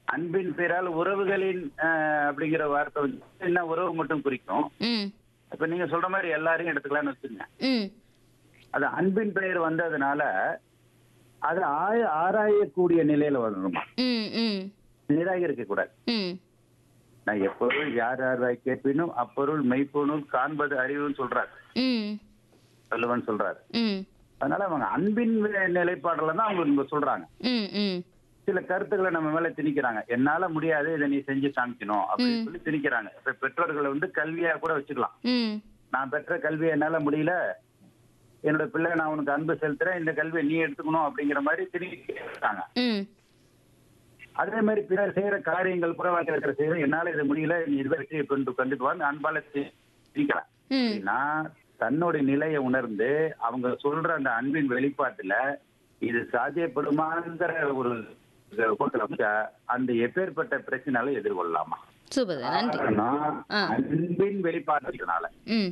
அன்பின் பெயரால் உறவுகளின் அஹ், அப்படிங்கிற வார்த்தை வந்து என்ன உறவு மட்டும் குறிக்கும் ம் இப்ப நீங்க சொல்ற மாதிரி எல்லாரையும் எடுத்துக்கலாம்னு வச்சுங்க ம் அது அன்பின் பெயர் வந்ததுனால அது ஆய ஆராயக்கூடிய நிலையில வரணுமா ம் ம் நிராகரிக்க கூடாது ம் நான் எப்பொருள் யார் யார் கேட்பினும் அப்பொருள் மெய்ப்பொருள் காண்பது அறிவுன்னு சொல்றாரு ம் வள்ளுவன் சொல்றாரு ம் அதனால அவங்க அன்பின் நிலைப்பாடுல தான் அவங்க இங்க சொல்றாங்க ம் ம் சில கருத்துக்களை நம்ம மேல திணிக்கிறாங்க என்னால முடியாது இதை நீ செஞ்சு காமிக்கணும் அப்படின்னு சொல்லி திணிக்கிறாங்க இப்ப பெற்றோர்களை வந்து கல்வியா கூட வச்சுக்கலாம் ம் நான் பெற்ற கல்வி என்னால முடியல என்னோட பிள்ளை நான் உனக்கு அன்பு செலுத்துறேன் இந்த கல்வியை நீ எடுத்துக்கணும் அப்படிங்கிற மாதிரி திணிக்கிறாங்க ம் அதே மாதிரி பிறர் செய்யற காரியங்கள் புறவாக்க இருக்கிற செய்யற என்னால இது முடியல நீ இதை வெற்றியை கொண்டு கண்டுட்டு வான்னு அன்பால தி- திணிக்கலாம் ம் அப்படின்னா தன்னுடைய நிலையை உணர்ந்து அவங்க சொல்ற அந்த அன்பின் வெளிப்பாட்டுல இது சாத்தியப்படுமாங்கிற ஒரு போக்கில் வச்சா அந்த எப்பேற்பட்ட பிரச்சனால எதிர்கொள்ளலாமா சூப்பர் சார் நன்றி காரணம் ஆ. அன்பின் வெளிப்பாடுனால ம்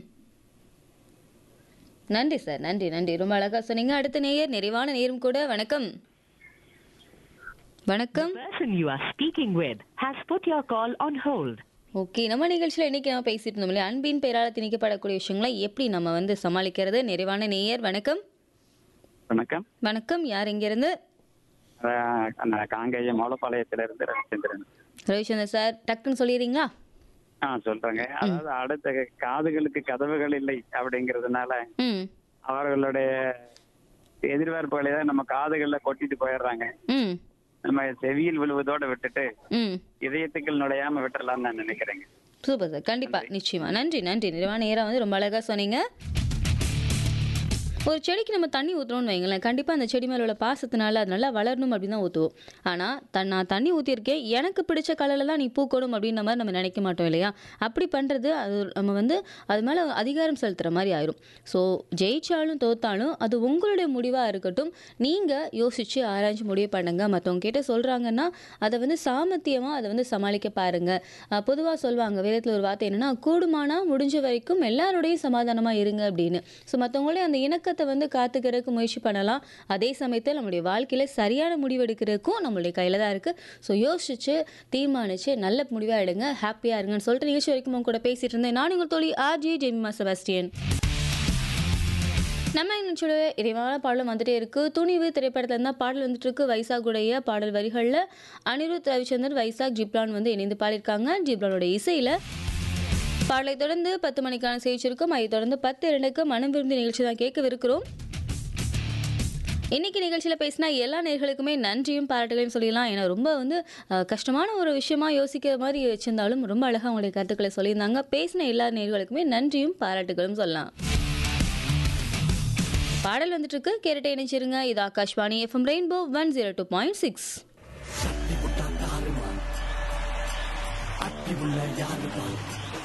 நன்றி சார் நன்றி நன்றி ரொம்ப அழகா சொன்னீங்க அடுத்த நேயர் நிறைவான நேரம் கூட வணக்கம் வணக்கம் person you are speaking with has put your call on hold. Okay நம்ம நிகழ்ச்சியில் இன்னைக்கு நம்ம பேசிட்டு இருந்தோம் இல்லையா அன்பின் பெயரால் திணிக்கப்படக்கூடிய விஷயங்களை எப்படி நம்ம வந்து சமாளிக்கிறது நிறைவான நேயர் வணக்கம் வணக்கம் வணக்கம் யார் இங்கிருந்து அஹ் நான் காங்கேயம் மௌலப்பாளையத்துல இருந்து ரவிச்சந்திரன் ரவிச்சந்திரன் சார் டக்குன்னு சொல்லிடுறீங்களா ஆ சொல்றேங்க அதாவது அடுத்த காதுகளுக்கு கதவுகள் இல்லை அப்படிங்கறதுனால ம் அவர்களுடைய எதிர்பார்ப்புகளை தான் நம்ம காதுகள்ல கொட்டிட்டு போயிடுறாங்க ம் நம்ம செவியில் விழுவதோட விட்டுட்டு ம் இதயத்துக்குள் நுழையாம விட்டுறலாம்னு நான் நினைக்கிறேங்க சூப்பர் சார் கண்டிப்பா நிச்சயமா நன்றி நன்றி நிறைவான நேரம் வந்து ரொம்ப அழகா சொன்னீங்க ஒரு செடிக்கு நம்ம தண்ணி ஊற்றுறோம்னு வைங்களேன் கண்டிப்பாக அந்த செடி மேலே உள்ள பாசத்தினால அது நல்லா வளரணும் அப்படின்னு தான் ஊற்றுவோம் ஆனால் தன் நான் தண்ணி ஊற்றிருக்கேன் எனக்கு பிடிச்ச கலரில் தான் நீ பூக்கணும் அப்படின்ற மாதிரி நம்ம நினைக்க மாட்டோம் இல்லையா அப்படி பண்ணுறது அது நம்ம வந்து அது மேலே அதிகாரம் செலுத்துகிற மாதிரி ஆயிரும் ஸோ ஜெயிச்சாலும் தோத்தாலும் அது உங்களுடைய முடிவாக இருக்கட்டும் நீங்கள் யோசித்து ஆராய்ச்சி முடிவு பண்ணுங்க மற்றவங்க கிட்ட சொல்கிறாங்கன்னா அதை வந்து சாமர்த்தியமாக அதை வந்து சமாளிக்க பாருங்கள் பொதுவாக சொல்லுவாங்க வேதத்தில் ஒரு வார்த்தை என்னன்னா கூடுமானா முடிஞ்ச வரைக்கும் எல்லாரோடையும் சமாதானமாக இருங்க அப்படின்னு ஸோ மற்றவங்களே அந்த இணக்கத்தை வந்து காத்துக்கிறதுக்கு முயற்சி பண்ணலாம் அதே சமயத்தில் நம்மளுடைய வாழ்க்கையில் சரியான முடிவு எடுக்கிறதுக்கும் நம்மளுடைய கையில் தான் இருக்குது ஸோ யோசிச்சு தீர்மானிச்சு நல்ல முடிவாக எடுங்க ஹாப்பியாக இருங்கன்னு சொல்லிட்டு நிகழ்ச்சி வரைக்கும் உங்க கூட பேசிட்டு இருந்தேன் நான் உங்கள் தோழி ஆர்ஜி ஜெமிமா செபாஸ்டியன் நம்ம நிகழ்ச்சியோட இறைவான பாடலும் வந்துட்டே இருக்கு துணிவு திரைப்படத்துல இருந்தால் பாடல் வந்துட்டு இருக்கு வைசாகுடைய பாடல் வரிகளில் அனிருத் ரவிச்சந்தர் வைசாக் ஜிப்ரான் வந்து இணைந்து பாடியிருக்காங்க ஜிப்ரானோட இசையில பாடலை தொடர்ந்து பத்து மணிக்கான செய்தி இருக்கும் அதை தொடர்ந்து பத்து இரண்டுக்கு மனம் விரும்பி நிகழ்ச்சி தான் கேட்கவிருக்கிறோம் இன்னைக்கு நிகழ்ச்சியில் பேசினா எல்லா நேர்களுக்குமே நன்றியும் பாராட்டுகளையும் சொல்லிடலாம் ஏன்னா ரொம்ப வந்து அஹ், கஷ்டமான ஒரு விஷயமா யோசிக்கிற மாதிரி வச்சிருந்தாலும் ரொம்ப அழகாக அவங்களுடைய கருத்துக்களை சொல்லியிருந்தாங்க பேசின எல்லா நேர்களுக்குமே நன்றியும் பாராட்டுகளும் சொல்லலாம் பாடல் வந்துட்டு இருக்கு கேரட்டை இணைச்சிருங்க இது Akashvani FM rainbow one zero two point six அத்தி உள்ள யாரு